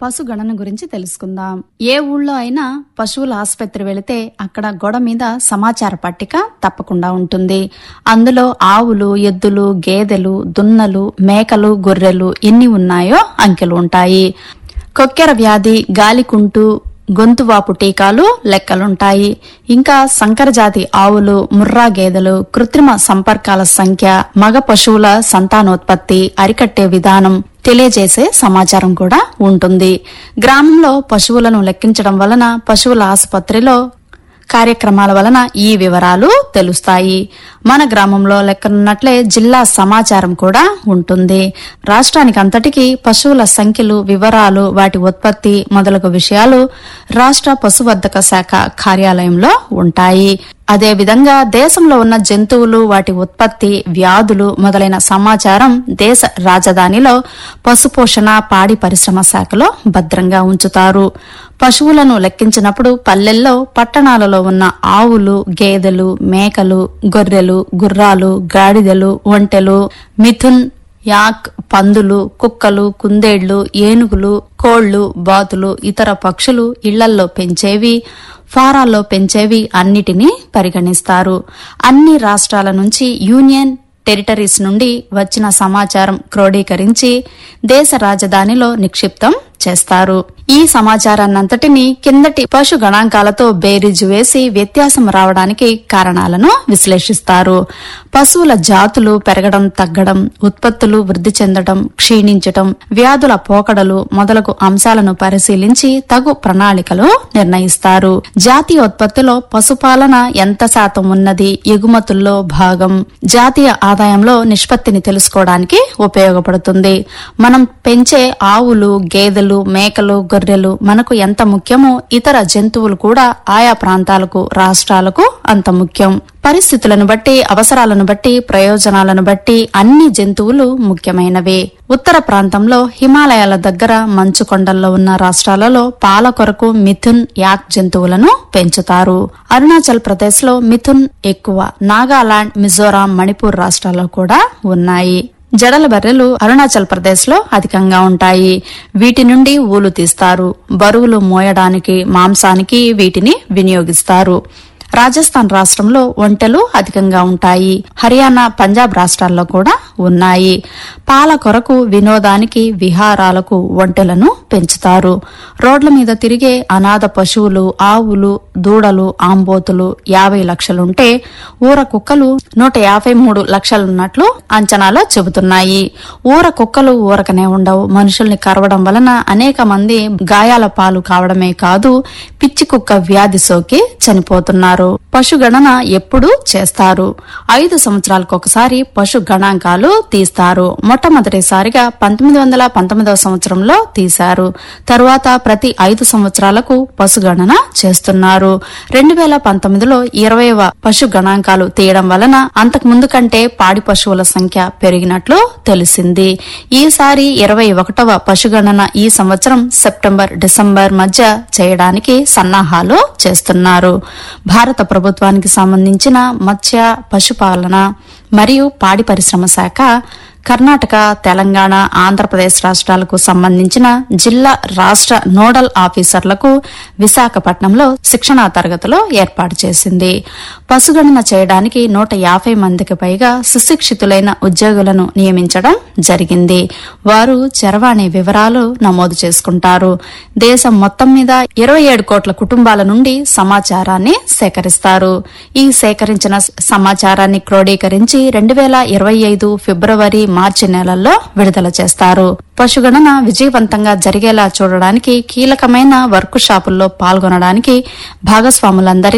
పశు గణన గురించి తెలుసుకుందాం ఏ ఊళ్ళో అయినా పశువుల ఆసుపత్రి వెళితే అక్కడ గోడ మీద సమాచార పట్టిక తప్పకుండా ఉంటుంది అందులో ఆవులు ఎద్దులు గేదెలు దున్నలు మేకలు గొర్రెలు ఎన్ని ఉన్నాయో అంకెలు ఉంటాయి కొక్కెర వ్యాధి గాలికుంటు గొంతువాపు టీకాలు లెక్కలుంటాయి ఇంకా సంకరజాతి ఆవులు ముర్రా గేదెలు కృత్రిమ సంపర్కాల సంఖ్య మగ పశువుల సంతానోత్పత్తి అరికట్టే విధానం తెలియజేసే సమాచారం కూడా ఉంటుంది గ్రామంలో పశువులను లెక్కించడం వలన పశువుల ఆసుపత్రిలో కార్యక్రమాల వలన ఈ వివరాలు తెలుస్తాయి మన గ్రామంలో లెక్కనున్నట్లే జిల్లా సమాచారం కూడా ఉంటుంది రాష్ట్రానికి అంతటికీ పశువుల సంఖ్యలు వివరాలు వాటి ఉత్పత్తి మొదలగు విషయాలు రాష్ట్ర పశువర్ధక శాఖ కార్యాలయంలో ఉంటాయి అదేవిధంగా దేశంలో ఉన్న జంతువులు వాటి ఉత్పత్తి వ్యాధులు మొదలైన సమాచారం దేశ రాజధానిలో పశుపోషణ పాడి పరిశ్రమ శాఖలో భద్రంగా ఉంచుతారు పశువులను లెక్కించినప్పుడు పల్లెల్లో పట్టణాలలో ఉన్న ఆవులు గేదెలు మేకలు గొర్రెలు గుర్రాలు గాడిదలు ఒంటెలు మిథున్ యాక్ పందులు కుక్కలు కుందేళ్లు ఏనుగులు కోళ్లు బాతులు ఇతర పక్షులు ఇళ్లల్లో పెంచేవి ఫారాల్లో పెంచేవి అన్నిటినీ పరిగణిస్తారు అన్ని రాష్ట్రాల నుంచి యూనియన్ టెరిటరీస్ నుండి వచ్చిన సమాచారం క్రోడీకరించి దేశ రాజధానిలో నిక్షిప్తం చేస్తారు ఈ సమాచారాన్నంతటినీ కిందటి పశు గణాంకాలతో బేరీజు వేసి వ్యత్యాసం రావడానికి కారణాలను విశ్లేషిస్తారు పశువుల జాతులు పెరగడం తగ్గడం ఉత్పత్తులు వృద్ధి చెందడం క్షీణించటం వ్యాధుల పోకడలు మొదలగు అంశాలను పరిశీలించి తగు ప్రణాళికలు నిర్ణయిస్తారు జాతీయ ఉత్పత్తిలో పశుపాలన ఎంత శాతం ఉన్నది ఎగుమతుల్లో భాగం జాతీయ ఆదాయంలో నిష్పత్తిని తెలుసుకోవడానికి ఉపయోగపడుతుంది మనం పెంచే ఆవులు గేదెలు మేకలు గొర్రెలు మనకు ఎంత ముఖ్యమో ఇతర జంతువులు కూడా ఆయా ప్రాంతాలకు రాష్ట్రాలకు అంత ముఖ్యం పరిస్థితులను బట్టి అవసరాలను బట్టి ప్రయోజనాలను బట్టి అన్ని జంతువులు ముఖ్యమైనవే ఉత్తర ప్రాంతంలో హిమాలయాల దగ్గర మంచు కొండల్లో ఉన్న రాష్ట్రాలలో పాల కొరకు మిథున్ యాక్ జంతువులను పెంచుతారు అరుణాచల్ ప్రదేశ్ లో మిథున్ ఎక్కువ నాగాలాండ్ మిజోరాం మణిపూర్ రాష్ట్రాల్లో కూడా ఉన్నాయి జడల బర్రెలు అరుణాచల్ ప్రదేశ్ లో అధికంగా ఉంటాయి వీటి నుండి ఊలు తీస్తారు బరువులు మోయడానికి మాంసానికి వీటిని వినియోగిస్తారు రాజస్థాన్ రాష్ట్రంలో ఒంటెలు అధికంగా ఉంటాయి హర్యానా పంజాబ్ రాష్ట్రాల్లో కూడా ఉన్నాయి పాల కొరకు వినోదానికి విహారాలకు ఒంటెలను పెంచుతారు రోడ్ల మీద తిరిగే అనాథ పశువులు ఆవులు దూడలు ఆంబోతులు యాభై లక్షలుంటే ఊర కుక్కలు నూట యాభై మూడు లక్షలున్నట్లు అంచనాలు చెబుతున్నాయి ఊర కుక్కలు ఊరకనే ఉండవు మనుషుల్ని కరవడం వలన అనేక మంది గాయాల పాలు కావడమే కాదు పిచ్చి కుక్క వ్యాధి సోకి చనిపోతున్నారు పశు గణన ఎప్పుడు చేస్తారు ఐదు సంవత్సరాలకు ఒకసారి పశు గణాంకాలు తీస్తారు మొట్టమొదటిసారిగా పంతొమ్మిది వందల పంతొమ్మిదవ సంవత్సరంలో తీశారు తరువాత ప్రతి ఐదు సంవత్సరాలకు పశు గణన చేస్తున్నారు రెండు వేల పంతొమ్మిదిలో ఇరవైవ పశు గణాంకాలు తీయడం వలన అంతకు ముందు కంటే పాడి పశువుల సంఖ్య పెరిగినట్లు తెలిసింది ఈసారి ఇరవై ఒకటవ పశుగణన ఈ సంవత్సరం సెప్టెంబర్ డిసెంబర్ మధ్య చేయడానికి సన్నాహాలు చేస్తున్నారు భారత ప్రభుత్వానికి సంబంధించిన మత్స్య పశుపాలన మరియు పాడి పరిశ్రమ శాఖ కర్ణాటక తెలంగాణ ఆంధ్రప్రదేశ్ రాష్ట్రాలకు సంబంధించిన జిల్లా రాష్ట్ర నోడల్ ఆఫీసర్లకు విశాఖపట్నంలో శిక్షణా తరగతులు ఏర్పాటు చేసింది పశుగణన చేయడానికి నూట యాభై మందికి పైగా సుశిక్షితులైన ఉద్యోగులను నియమించడం జరిగింది వారు చరవాణి వివరాలు నమోదు చేసుకుంటారు దేశం మొత్తం మీద ఇరవై ఏడు కోట్ల కుటుంబాల నుండి సమాచారాన్ని సేకరిస్తారు ఈ సేకరించిన సమాచారాన్ని క్రోడీకరించి రెండు వేల ఇరవై ఐదు ఫిబ్రవరి మార్చి నెలల్లో విడుదల చేస్తారు పశుగణన విజయవంతంగా జరిగేలా చూడడానికి కీలకమైన వర్క్ షాపుల్లో పాల్గొనడానికి భాగస్వాములందరినీ